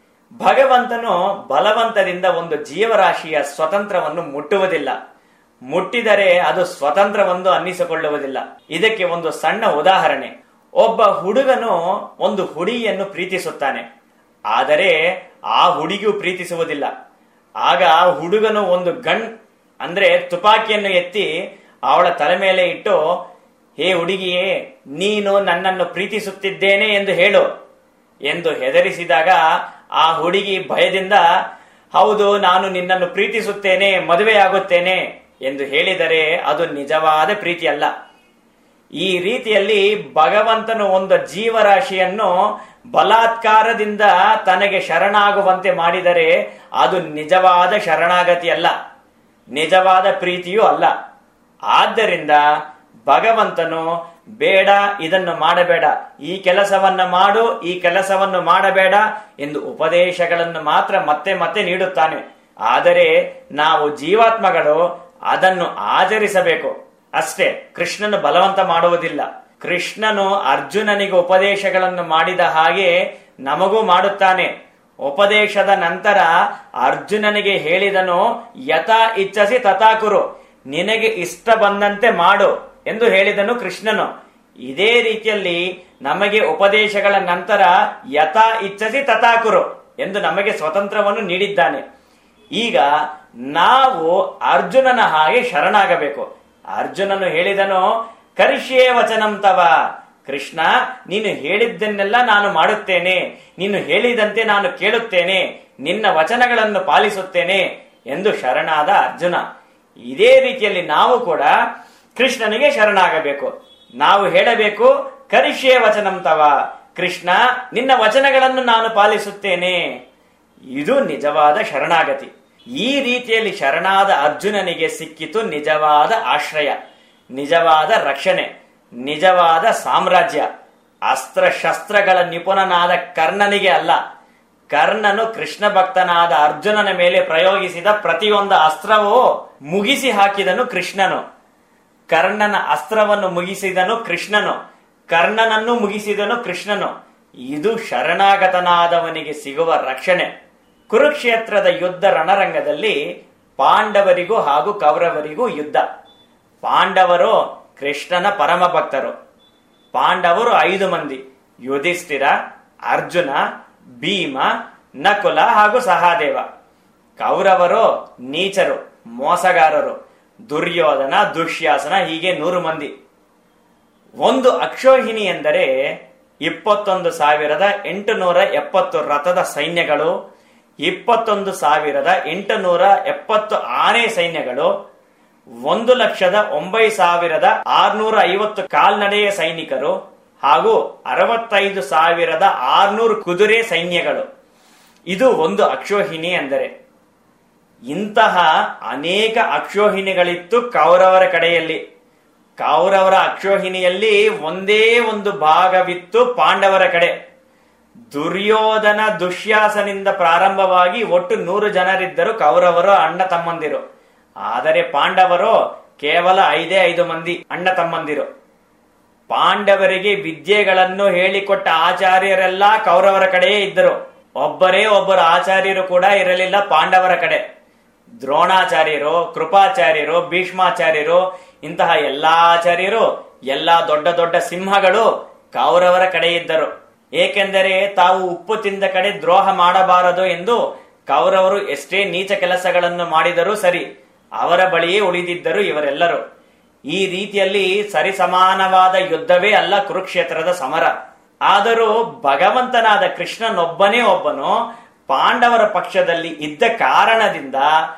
ಭಗವಂತನು ಬಲವಂತದಿಂದ ಒಂದು ಜೀವರಾಶಿಯ ಸ್ವತಂತ್ರವನ್ನು ಮುಟ್ಟುವುದಿಲ್ಲ ಮುಟ್ಟಿದರೆ ಅದು ಸ್ವತಂತ್ರವೆಂದು ಅನ್ನಿಸಿಕೊಳ್ಳುವುದಿಲ್ಲ ಇದಕ್ಕೆ ಒಂದು ಸಣ್ಣ ಉದಾಹರಣೆ ಒಬ್ಬ ಹುಡುಗನು ಒಂದು ಹುಡುಗಿಯನ್ನು ಪ್ರೀತಿಸುತ್ತಾನೆ ಆದರೆ ಆ ಹುಡುಗಿಯು ಪ್ರೀತಿಸುವುದಿಲ್ಲ ಆಗ ಆ ಹುಡುಗನು ಒಂದು ಗಣ್ ಅಂದ್ರೆ ತುಪಾಕಿಯನ್ನು ಎತ್ತಿ ಅವಳ ತಲೆ ಮೇಲೆ ಇಟ್ಟು ಹೇ ಹುಡುಗಿಯೇ ನೀನು ನನ್ನನ್ನು ಪ್ರೀತಿಸುತ್ತಿದ್ದೇನೆ ಎಂದು ಹೇಳು ಎಂದು ಹೆದರಿಸಿದಾಗ ಆ ಹುಡುಗಿ ಭಯದಿಂದ ಹೌದು ನಾನು ನಿನ್ನನ್ನು ಪ್ರೀತಿಸುತ್ತೇನೆ ಮದುವೆಯಾಗುತ್ತೇನೆ ಎಂದು ಹೇಳಿದರೆ ಅದು ನಿಜವಾದ ಪ್ರೀತಿ ಅಲ್ಲ ಈ ರೀತಿಯಲ್ಲಿ ಭಗವಂತನು ಒಂದು ಜೀವರಾಶಿಯನ್ನು ಬಲಾತ್ಕಾರದಿಂದ ತನಗೆ ಶರಣಾಗುವಂತೆ ಮಾಡಿದರೆ ಅದು ನಿಜವಾದ ಶರಣಾಗತಿ ಅಲ್ಲ ನಿಜವಾದ ಪ್ರೀತಿಯೂ ಅಲ್ಲ ಆದ್ದರಿಂದ ಭಗವಂತನು ಬೇಡ ಇದನ್ನು ಮಾಡಬೇಡ ಈ ಕೆಲಸವನ್ನ ಮಾಡು ಈ ಕೆಲಸವನ್ನು ಮಾಡಬೇಡ ಎಂದು ಉಪದೇಶಗಳನ್ನು ಮಾತ್ರ ಮತ್ತೆ ಮತ್ತೆ ನೀಡುತ್ತಾನೆ ಆದರೆ ನಾವು ಜೀವಾತ್ಮಗಳು ಅದನ್ನು ಆಚರಿಸಬೇಕು ಅಷ್ಟೇ ಕೃಷ್ಣನು ಬಲವಂತ ಮಾಡುವುದಿಲ್ಲ ಕೃಷ್ಣನು ಅರ್ಜುನನಿಗೆ ಉಪದೇಶಗಳನ್ನು ಮಾಡಿದ ಹಾಗೆ ನಮಗೂ ಮಾಡುತ್ತಾನೆ ಉಪದೇಶದ ನಂತರ ಅರ್ಜುನನಿಗೆ ಹೇಳಿದನು ಯಥಾ ಇಚ್ಛಸಿ ತಥಾಕುರು ನಿನಗೆ ಇಷ್ಟ ಬಂದಂತೆ ಮಾಡು ಎಂದು ಹೇಳಿದನು ಕೃಷ್ಣನು ಇದೇ ರೀತಿಯಲ್ಲಿ ನಮಗೆ ಉಪದೇಶಗಳ ನಂತರ ಯಥಾ ಇಚ್ಛಸಿ ತಥಾಕುರು ಎಂದು ನಮಗೆ ಸ್ವತಂತ್ರವನ್ನು ನೀಡಿದ್ದಾನೆ ಈಗ ನಾವು ಅರ್ಜುನನ ಹಾಗೆ ಶರಣಾಗಬೇಕು ಅರ್ಜುನನು ಹೇಳಿದನು ಕರಿಷ್ಯೇ ವಚನಂ ತವ ಕೃಷ್ಣ ನೀನು ಹೇಳಿದ್ದನ್ನೆಲ್ಲ ನಾನು ಮಾಡುತ್ತೇನೆ ನೀನು ಹೇಳಿದಂತೆ ನಾನು ಕೇಳುತ್ತೇನೆ ನಿನ್ನ ವಚನಗಳನ್ನು ಪಾಲಿಸುತ್ತೇನೆ ಎಂದು ಶರಣಾದ ಅರ್ಜುನ ಇದೇ ರೀತಿಯಲ್ಲಿ ನಾವು ಕೂಡ ಕೃಷ್ಣನಿಗೆ ಶರಣಾಗಬೇಕು ನಾವು ಹೇಳಬೇಕು ಕರಿಷ್ಯೇ ವಚನಂ ತವ ಕೃಷ್ಣ ನಿನ್ನ ವಚನಗಳನ್ನು ನಾನು ಪಾಲಿಸುತ್ತೇನೆ ಇದು ನಿಜವಾದ ಶರಣಾಗತಿ ಈ ರೀತಿಯಲ್ಲಿ ಶರಣಾದ ಅರ್ಜುನನಿಗೆ ಸಿಕ್ಕಿತು ನಿಜವಾದ ಆಶ್ರಯ ನಿಜವಾದ ರಕ್ಷಣೆ ನಿಜವಾದ ಸಾಮ್ರಾಜ್ಯ ಅಸ್ತ್ರ ಶಸ್ತ್ರಗಳ ನಿಪುಣನಾದ ಕರ್ಣನಿಗೆ ಅಲ್ಲ ಕರ್ಣನು ಕೃಷ್ಣ ಭಕ್ತನಾದ ಅರ್ಜುನನ ಮೇಲೆ ಪ್ರಯೋಗಿಸಿದ ಪ್ರತಿಯೊಂದು ಅಸ್ತ್ರವೂ ಮುಗಿಸಿ ಹಾಕಿದನು ಕೃಷ್ಣನು ಕರ್ಣನ ಅಸ್ತ್ರವನ್ನು ಮುಗಿಸಿದನು ಕೃಷ್ಣನು ಕರ್ಣನನ್ನು ಮುಗಿಸಿದನು ಕೃಷ್ಣನು ಇದು ಶರಣಾಗತನಾದವನಿಗೆ ಸಿಗುವ ರಕ್ಷಣೆ ಕುರುಕ್ಷೇತ್ರದ ಯುದ್ಧ ರಣರಂಗದಲ್ಲಿ ಪಾಂಡವರಿಗೂ ಹಾಗೂ ಕೌರವರಿಗೂ ಯುದ್ಧ ಪಾಂಡವರು ಕೃಷ್ಣನ ಪರಮ ಭಕ್ತರು ಪಾಂಡವರು ಐದು ಮಂದಿ ಯುಧಿಷ್ಠಿರ ಅರ್ಜುನ ಭೀಮ ನಕುಲ ಹಾಗೂ ಸಹಾದೇವ ಕೌರವರು ನೀಚರು ಮೋಸಗಾರರು ದುರ್ಯೋಧನ ದುಶ್ಯಾಸನ ಹೀಗೆ ನೂರು ಮಂದಿ ಒಂದು ಅಕ್ಷೋಹಿಣಿ ಎಂದರೆ ಇಪ್ಪತ್ತೊಂದು ಸಾವಿರದ ಎಂಟುನೂರ ಎಪ್ಪತ್ತು ರಥದ ಸೈನ್ಯಗಳು ಇಪ್ಪತ್ತೊಂದು ಸಾವಿರದ ಎಂಟುನೂರ ಎಪ್ಪತ್ತು ಆನೆ ಸೈನ್ಯಗಳು ಒಂದು ಲಕ್ಷದ ಒಂಬೈ ಸಾವಿರದ ಆರ್ನೂರ ಐವತ್ತು ಕಾಲ್ನಡೆಯ ಸೈನಿಕರು ಹಾಗೂ ಅರವತ್ತೈದು ಸಾವಿರದ ಆರ್ನೂರು ಕುದುರೆ ಸೈನ್ಯಗಳು ಇದು ಒಂದು ಅಕ್ಷೋಹಿಣಿ ಎಂದರೆ ಇಂತಹ ಅನೇಕ ಅಕ್ಷೋಹಿಣಿಗಳಿತ್ತು ಕೌರವರ ಕಡೆಯಲ್ಲಿ ಕೌರವರ ಅಕ್ಷೋಹಿಣಿಯಲ್ಲಿ ಒಂದೇ ಒಂದು ಭಾಗವಿತ್ತು ಪಾಂಡವರ ಕಡೆ ದುರ್ಯೋಧನ ದುಶ್ಯಾಸನಿಂದ ಪ್ರಾರಂಭವಾಗಿ ಒಟ್ಟು ನೂರು ಜನರಿದ್ದರು ಕೌರವರು ಅಣ್ಣ ತಮ್ಮಂದಿರು ಆದರೆ ಪಾಂಡವರು ಕೇವಲ ಐದೇ ಐದು ಮಂದಿ ಅಣ್ಣ ತಮ್ಮಂದಿರು ಪಾಂಡವರಿಗೆ ವಿದ್ಯೆಗಳನ್ನು ಹೇಳಿಕೊಟ್ಟ ಆಚಾರ್ಯರೆಲ್ಲ ಕೌರವರ ಕಡೆಯೇ ಇದ್ದರು ಒಬ್ಬರೇ ಒಬ್ಬರು ಆಚಾರ್ಯರು ಕೂಡ ಇರಲಿಲ್ಲ ಪಾಂಡವರ ಕಡೆ ದ್ರೋಣಾಚಾರ್ಯರು ಕೃಪಾಚಾರ್ಯರು ಭೀಷ್ಮಾಚಾರ್ಯರು ಇಂತಹ ಎಲ್ಲಾ ಆಚಾರ್ಯರು ಎಲ್ಲಾ ದೊಡ್ಡ ದೊಡ್ಡ ಸಿಂಹಗಳು ಕೌರವರ ಕಡೆ ಇದ್ದರು ಏಕೆಂದರೆ ತಾವು ಉಪ್ಪು ತಿಂದ ಕಡೆ ದ್ರೋಹ ಮಾಡಬಾರದು ಎಂದು ಕೌರವರು ಎಷ್ಟೇ ನೀಚ ಕೆಲಸಗಳನ್ನು ಮಾಡಿದರೂ ಸರಿ ಅವರ ಬಳಿಯೇ ಉಳಿದಿದ್ದರು ಇವರೆಲ್ಲರೂ ಈ ರೀತಿಯಲ್ಲಿ ಸರಿಸಮಾನವಾದ ಯುದ್ಧವೇ ಅಲ್ಲ ಕುರುಕ್ಷೇತ್ರದ ಸಮರ ಆದರೂ ಭಗವಂತನಾದ ಕೃಷ್ಣನೊಬ್ಬನೇ ಒಬ್ಬನು ಪಾಂಡವರ ಪಕ್ಷದಲ್ಲಿ ಇದ್ದ ಕಾರಣದಿಂದ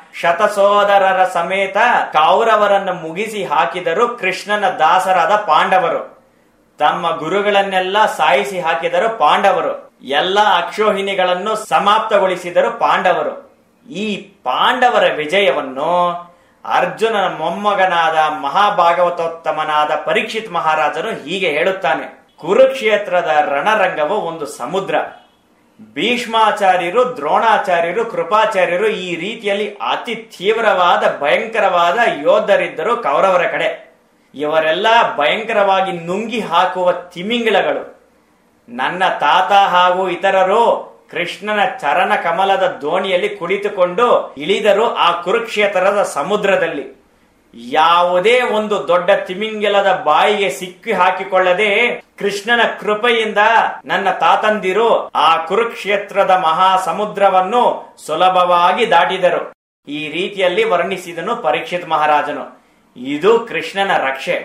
ಶತಸೋದರರ ಸಮೇತ ಕೌರವರನ್ನು ಮುಗಿಸಿ ಹಾಕಿದರು ಕೃಷ್ಣನ ದಾಸರಾದ ಪಾಂಡವರು ತಮ್ಮ ಗುರುಗಳನ್ನೆಲ್ಲ ಸಾಯಿಸಿ ಹಾಕಿದರು ಪಾಂಡವರು ಎಲ್ಲ ಅಕ್ಷೋಹಿಣಿಗಳನ್ನು ಸಮಾಪ್ತಗೊಳಿಸಿದರು ಪಾಂಡವರು ಈ ಪಾಂಡವರ ವಿಜಯವನ್ನು ಅರ್ಜುನನ ಮೊಮ್ಮಗನಾದ ಮಹಾಭಾಗವತೋತ್ತಮನಾದ ಪರೀಕ್ಷಿತ್ ಮಹಾರಾಜನು ಹೀಗೆ ಹೇಳುತ್ತಾನೆ ಕುರುಕ್ಷೇತ್ರದ ರಣರಂಗವು ಒಂದು ಸಮುದ್ರ ಭೀಷ್ಮಾಚಾರ್ಯರು ದ್ರೋಣಾಚಾರ್ಯರು ಕೃಪಾಚಾರ್ಯರು ಈ ರೀತಿಯಲ್ಲಿ ಅತಿ ತೀವ್ರವಾದ ಭಯಂಕರವಾದ ಯೋಧರಿದ್ದರು ಕೌರವರ ಕಡೆ ಇವರೆಲ್ಲ ಭಯಂಕರವಾಗಿ ನುಂಗಿ ಹಾಕುವ ತಿಮಿಂಗಿಳಗಳು ನನ್ನ ತಾತ ಹಾಗೂ ಇತರರು ಕೃಷ್ಣನ ಚರಣ ಕಮಲದ ದೋಣಿಯಲ್ಲಿ ಕುಳಿತುಕೊಂಡು ಇಳಿದರು ಆ ಕುರುಕ್ಷೇತ್ರದ ಸಮುದ್ರದಲ್ಲಿ ಯಾವುದೇ ಒಂದು ದೊಡ್ಡ ತಿಮಿಂಗಿಲದ ಬಾಯಿಗೆ ಸಿಕ್ಕಿ ಹಾಕಿಕೊಳ್ಳದೆ ಕೃಷ್ಣನ ಕೃಪೆಯಿಂದ ನನ್ನ ತಾತಂದಿರು ಆ ಕುರುಕ್ಷೇತ್ರದ ಮಹಾ ಸಮುದ್ರವನ್ನು ಸುಲಭವಾಗಿ ದಾಟಿದರು ಈ ರೀತಿಯಲ್ಲಿ ವರ್ಣಿಸಿದನು ಪರೀಕ್ಷಿತ್ ಮಹಾರಾಜನು ಇದು ಕೃಷ್ಣನ ರಕ್ಷೆ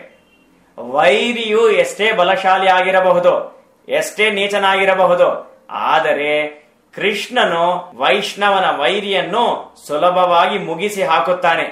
ವೈರಿಯು ಎಷ್ಟೇ ಬಲಶಾಲಿ ಆಗಿರಬಹುದು ಎಷ್ಟೇ ನೀಚನಾಗಿರಬಹುದು ಆದರೆ ಕೃಷ್ಣನು ವೈಷ್ಣವನ ವೈರಿಯನ್ನು ಸುಲಭವಾಗಿ ಮುಗಿಸಿ ಹಾಕುತ್ತಾನೆ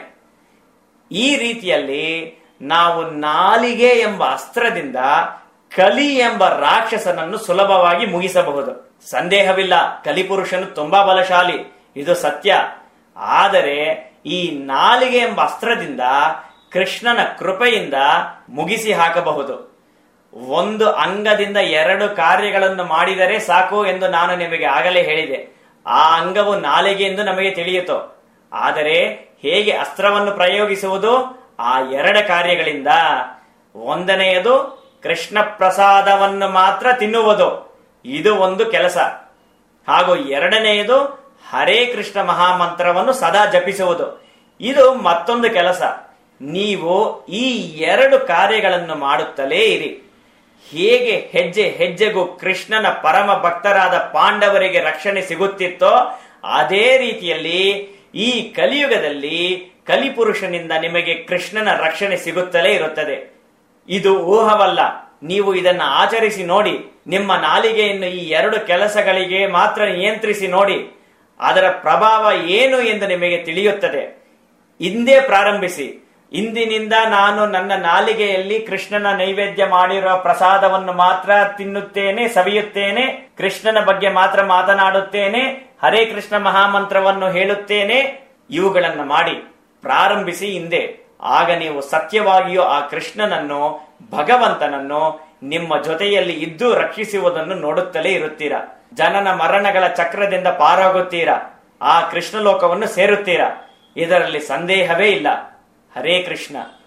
ಈ ರೀತಿಯಲ್ಲಿ ನಾವು ನಾಲಿಗೆ ಎಂಬ ಅಸ್ತ್ರದಿಂದ ಕಲಿ ಎಂಬ ರಾಕ್ಷಸನನ್ನು ಸುಲಭವಾಗಿ ಮುಗಿಸಬಹುದು ಸಂದೇಹವಿಲ್ಲ ಕಲಿಪುರುಷನು ತುಂಬಾ ಬಲಶಾಲಿ ಇದು ಸತ್ಯ ಆದರೆ ಈ ನಾಲಿಗೆ ಎಂಬ ಅಸ್ತ್ರದಿಂದ ಕೃಷ್ಣನ ಕೃಪೆಯಿಂದ ಮುಗಿಸಿ ಹಾಕಬಹುದು ಒಂದು ಅಂಗದಿಂದ ಎರಡು ಕಾರ್ಯಗಳನ್ನು ಮಾಡಿದರೆ ಸಾಕು ಎಂದು ನಾನು ನಿಮಗೆ ಆಗಲೇ ಹೇಳಿದೆ ಆ ಅಂಗವು ನಾಲಿಗೆ ಎಂದು ನಮಗೆ ತಿಳಿಯಿತು ಆದರೆ ಹೇಗೆ ಅಸ್ತ್ರವನ್ನು ಪ್ರಯೋಗಿಸುವುದು ಆ ಎರಡು ಕಾರ್ಯಗಳಿಂದ ಒಂದನೆಯದು ಕೃಷ್ಣ ಪ್ರಸಾದವನ್ನು ಮಾತ್ರ ತಿನ್ನುವುದು ಇದು ಒಂದು ಕೆಲಸ ಹಾಗೂ ಎರಡನೆಯದು ಹರೇ ಕೃಷ್ಣ ಮಹಾಮಂತ್ರವನ್ನು ಸದಾ ಜಪಿಸುವುದು ಇದು ಮತ್ತೊಂದು ಕೆಲಸ ನೀವು ಈ ಎರಡು ಕಾರ್ಯಗಳನ್ನು ಮಾಡುತ್ತಲೇ ಇರಿ ಹೇಗೆ ಹೆಜ್ಜೆ ಹೆಜ್ಜೆಗೂ ಕೃಷ್ಣನ ಪರಮ ಭಕ್ತರಾದ ಪಾಂಡವರಿಗೆ ರಕ್ಷಣೆ ಸಿಗುತ್ತಿತ್ತೋ ಅದೇ ರೀತಿಯಲ್ಲಿ ಈ ಕಲಿಯುಗದಲ್ಲಿ ಕಲಿಪುರುಷನಿಂದ ನಿಮಗೆ ಕೃಷ್ಣನ ರಕ್ಷಣೆ ಸಿಗುತ್ತಲೇ ಇರುತ್ತದೆ ಇದು ಊಹವಲ್ಲ ನೀವು ಇದನ್ನು ಆಚರಿಸಿ ನೋಡಿ ನಿಮ್ಮ ನಾಲಿಗೆಯನ್ನು ಈ ಎರಡು ಕೆಲಸಗಳಿಗೆ ಮಾತ್ರ ನಿಯಂತ್ರಿಸಿ ನೋಡಿ ಅದರ ಪ್ರಭಾವ ಏನು ಎಂದು ನಿಮಗೆ ತಿಳಿಯುತ್ತದೆ ಇಂದೇ ಪ್ರಾರಂಭಿಸಿ ಇಂದಿನಿಂದ ನಾನು ನನ್ನ ನಾಲಿಗೆಯಲ್ಲಿ ಕೃಷ್ಣನ ನೈವೇದ್ಯ ಮಾಡಿರುವ ಪ್ರಸಾದವನ್ನು ಮಾತ್ರ ತಿನ್ನುತ್ತೇನೆ ಸವಿಯುತ್ತೇನೆ ಕೃಷ್ಣನ ಬಗ್ಗೆ ಮಾತ್ರ ಮಾತನಾಡುತ್ತೇನೆ ಹರೇ ಕೃಷ್ಣ ಮಹಾಮಂತ್ರವನ್ನು ಹೇಳುತ್ತೇನೆ ಇವುಗಳನ್ನು ಮಾಡಿ ಪ್ರಾರಂಭಿಸಿ ಹಿಂದೆ ಆಗ ನೀವು ಸತ್ಯವಾಗಿಯೂ ಆ ಕೃಷ್ಣನನ್ನು ಭಗವಂತನನ್ನು ನಿಮ್ಮ ಜೊತೆಯಲ್ಲಿ ಇದ್ದು ರಕ್ಷಿಸುವುದನ್ನು ನೋಡುತ್ತಲೇ ಇರುತ್ತೀರಾ ಜನನ ಮರಣಗಳ ಚಕ್ರದಿಂದ ಪಾರಾಗುತ್ತೀರಾ ಆ ಕೃಷ್ಣ ಲೋಕವನ್ನು ಸೇರುತ್ತೀರಾ ಇದರಲ್ಲಿ ಸಂದೇಹವೇ ಇಲ್ಲ ಹರೇ ಕೃಷ್ಣ